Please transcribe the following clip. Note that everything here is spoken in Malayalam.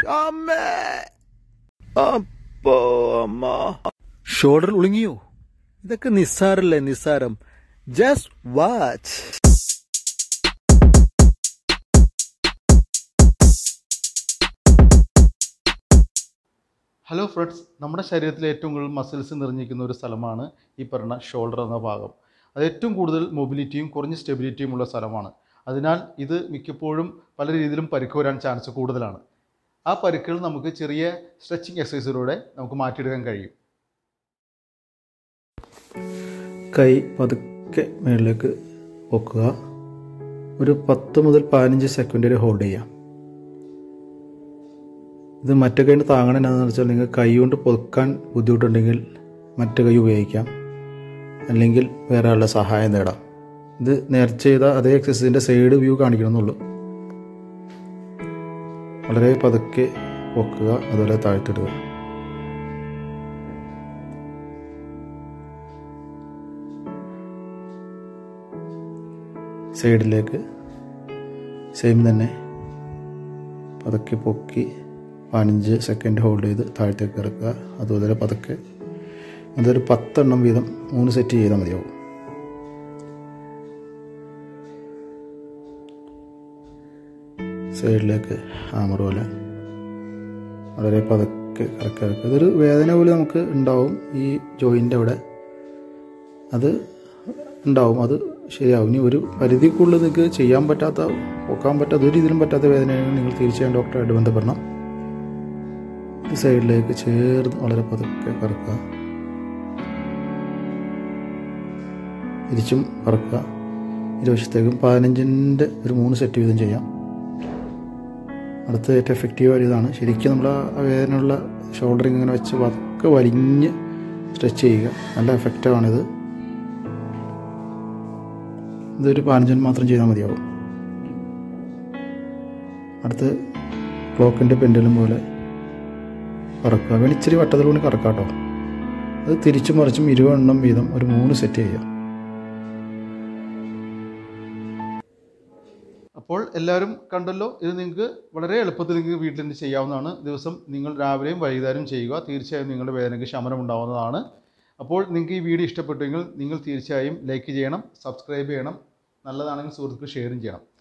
അമ്മേ അപ്പോ അമ്മ ഷോൾഡർ ഉളുങ്ങിയോ ഇതൊക്കെ നിസ്സാരല്ലേ നിസ്സാരം ജസ്റ്റ് വാച്ച് ഹലോ ഫ്രണ്ട്സ് നമ്മുടെ ശരീരത്തിലെ ഏറ്റവും കൂടുതൽ മസിൽസ് നിറഞ്ഞിരിക്കുന്ന ഒരു സ്ഥലമാണ് ഈ പറഞ്ഞ ഷോൾഡർ എന്ന ഭാഗം അത് ഏറ്റവും കൂടുതൽ മൊബിലിറ്റിയും കുറഞ്ഞ സ്റ്റെബിലിറ്റിയും ഉള്ള സ്ഥലമാണ് അതിനാൽ ഇത് മിക്കപ്പോഴും പല രീതിയിലും പരിക്ക് വരാൻ ചാൻസ് കൂടുതലാണ് ആ പരിക്കുകൾ നമുക്ക് ചെറിയ സ്ട്രെച്ചിങ് എക്സസൈസിലൂടെ നമുക്ക് മാറ്റിയെടുക്കാൻ കഴിയും കൈ പതുക്കെ മുകളിലേക്ക് പൊക്കുക ഒരു പത്ത് മുതൽ പതിനഞ്ച് സെക്കൻഡ് വരെ ഹോൾഡ് ചെയ്യാം ഇത് മറ്റേ കൈന് താങ്ങണ എന്നാന്ന് വെച്ചാൽ നിങ്ങൾ കൈ കൊണ്ട് പൊതുക്കാൻ ബുദ്ധിമുട്ടുണ്ടെങ്കിൽ മറ്റേ കൈ ഉപയോഗിക്കാം അല്ലെങ്കിൽ വേറെ ആളുടെ സഹായം നേടാം ഇത് നേർച്ച ചെയ്ത അതേ എക്സസൈസിൻ്റെ സൈഡ് വ്യൂ കാണിക്കണമെന്നുള്ളൂ വളരെ പതുക്കെ പൊക്കുക അതുപോലെ താഴ്ത്തിടുക സൈഡിലേക്ക് സെയിം തന്നെ പതുക്കെ പൊക്കി പതിനഞ്ച് സെക്കൻഡ് ഹോൾഡ് ചെയ്ത് താഴത്തേക്ക് ഇറക്കുക അതുപോലെ പതുക്കെ അതൊരു പത്തെണ്ണം വീതം മൂന്ന് സെറ്റ് ചെയ്താൽ മതിയാവും സൈഡിലേക്ക് ഹാമർ പോലെ വളരെ പതുക്കെ കറക്കി ഇറക്കുക ഇതൊരു വേദന പോലെ നമുക്ക് ഉണ്ടാവും ഈ ജോയിൻ്റെ അവിടെ അത് ഉണ്ടാവും അത് ശരിയാവും ഇനി ഒരു പരിധിക്കുള്ളിൽ നിങ്ങൾക്ക് ചെയ്യാൻ പറ്റാത്ത പൊക്കാൻ പറ്റാത്ത ഒരു രീതിയിലും പറ്റാത്ത വേദനയാണെങ്കിൽ നിങ്ങൾ തീർച്ചയായും ഡോക്ടറായിട്ട് ബന്ധപ്പെടണം ഈ സൈഡിലേക്ക് ചേർന്ന് വളരെ പതുക്കെ കറക്കുക തിരിച്ചും കറക്കുക ഇരുവശത്തേക്കും പതിനഞ്ചിൻ്റെ ഒരു മൂന്ന് സെറ്റ് വീതം ചെയ്യാം അടുത്ത ഏറ്റവും എഫക്റ്റീവ് ഇതാണ് ശരിക്കും നമ്മൾ ആ വേദനയുള്ള ഷോൾഡറിങ് ഇങ്ങനെ വെച്ച് പതുക്കെ വലിഞ്ഞ് സ്ട്രെച്ച് ചെയ്യുക നല്ല എഫക്റ്റീവാണിത് ഇതൊരു പതിനഞ്ചിന് മാത്രം ചെയ്താൽ മതിയാവും അടുത്ത് ക്ലോക്കിൻ്റെ പെൻഡലും പോലെ കറക്കുക വേണം ഇച്ചിരി വട്ടത്തിലൂടെ കറക്കാം കേട്ടോ അത് തിരിച്ചും മറിച്ചും ഇരുപതെണ്ണം വീതം ഒരു മൂന്ന് സെറ്റ് ചെയ്യാം അപ്പോൾ എല്ലാവരും കണ്ടല്ലോ ഇത് നിങ്ങൾക്ക് വളരെ എളുപ്പത്തിൽ നിങ്ങൾക്ക് വീട്ടിൽ നിന്ന് ചെയ്യാവുന്നതാണ് ദിവസം നിങ്ങൾ രാവിലെയും വൈകുന്നേരം ചെയ്യുക തീർച്ചയായും നിങ്ങളുടെ വേദനയ്ക്ക് ശമനം ഉണ്ടാവുന്നതാണ് അപ്പോൾ നിങ്ങൾക്ക് ഈ വീഡിയോ ഇഷ്ടപ്പെട്ടുവെങ്കിൽ നിങ്ങൾ തീർച്ചയായും ലൈക്ക് ചെയ്യണം സബ്സ്ക്രൈബ് ചെയ്യണം നല്ലതാണെങ്കിൽ സുഹൃത്തുക്കൾ ഷെയറും ചെയ്യണം